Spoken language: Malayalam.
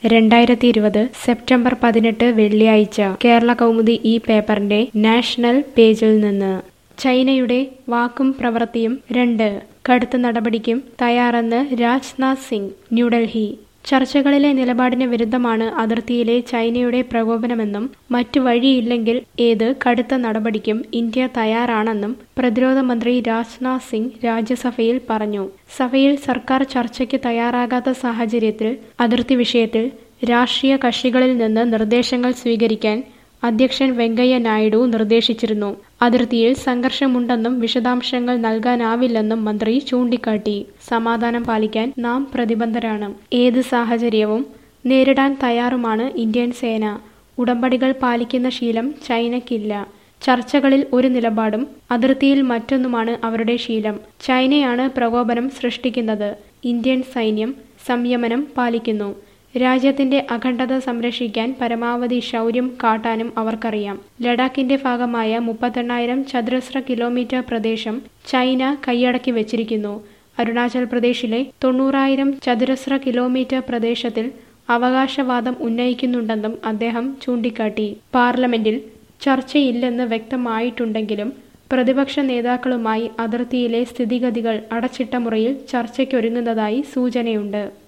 രണ്ടായിരത്തി ഇരുപത് സെപ്റ്റംബർ പതിനെട്ട് വെള്ളിയാഴ്ച കേരള കൗമുദി ഈ പേപ്പറിന്റെ നാഷണൽ പേജിൽ നിന്ന് ചൈനയുടെ വാക്കും പ്രവൃത്തിയും രണ്ട് കടുത്ത നടപടിക്കും തയ്യാറെന്ന് രാജ്നാഥ് സിംഗ് ന്യൂഡൽഹി ചർച്ചകളിലെ നിലപാടിന് വിരുദ്ധമാണ് അതിർത്തിയിലെ ചൈനയുടെ പ്രകോപനമെന്നും മറ്റു വഴിയില്ലെങ്കിൽ ഏത് കടുത്ത നടപടിക്കും ഇന്ത്യ തയ്യാറാണെന്നും പ്രതിരോധ മന്ത്രി രാജ്നാഥ് സിംഗ് രാജ്യസഭയിൽ പറഞ്ഞു സഭയിൽ സർക്കാർ ചർച്ചയ്ക്ക് തയ്യാറാകാത്ത സാഹചര്യത്തിൽ അതിർത്തി വിഷയത്തിൽ രാഷ്ട്രീയ കക്ഷികളിൽ നിന്ന് നിർദ്ദേശങ്ങൾ സ്വീകരിക്കാൻ അധ്യക്ഷൻ വെങ്കയ്യ നായിഡു നിർദ്ദേശിച്ചിരുന്നു അതിർത്തിയിൽ സംഘർഷമുണ്ടെന്നും വിശദാംശങ്ങൾ നൽകാനാവില്ലെന്നും മന്ത്രി ചൂണ്ടിക്കാട്ടി സമാധാനം പാലിക്കാൻ നാം പ്രതിബദ്ധരാണ് ഏത് സാഹചര്യവും നേരിടാൻ തയ്യാറുമാണ് ഇന്ത്യൻ സേന ഉടമ്പടികൾ പാലിക്കുന്ന ശീലം ചൈനയ്ക്കില്ല ചർച്ചകളിൽ ഒരു നിലപാടും അതിർത്തിയിൽ മറ്റൊന്നുമാണ് അവരുടെ ശീലം ചൈനയാണ് പ്രകോപനം സൃഷ്ടിക്കുന്നത് ഇന്ത്യൻ സൈന്യം സംയമനം പാലിക്കുന്നു രാജ്യത്തിന്റെ അഖണ്ഡത സംരക്ഷിക്കാൻ പരമാവധി ശൗര്യം കാട്ടാനും അവർക്കറിയാം ലഡാക്കിന്റെ ഭാഗമായ മുപ്പത്തെണ്ണായിരം ചതുരശ്ര കിലോമീറ്റർ പ്രദേശം ചൈന കൈയടക്കി വെച്ചിരിക്കുന്നു അരുണാചൽ പ്രദേശിലെ തൊണ്ണൂറായിരം ചതുരശ്ര കിലോമീറ്റർ പ്രദേശത്തിൽ അവകാശവാദം ഉന്നയിക്കുന്നുണ്ടെന്നും അദ്ദേഹം ചൂണ്ടിക്കാട്ടി പാർലമെന്റിൽ ചർച്ചയില്ലെന്ന് വ്യക്തമായിട്ടുണ്ടെങ്കിലും പ്രതിപക്ഷ നേതാക്കളുമായി അതിർത്തിയിലെ സ്ഥിതിഗതികൾ അടച്ചിട്ട മുറിയിൽ ചർച്ചയ്ക്കൊരുങ്ങുന്നതായി സൂചനയുണ്ട്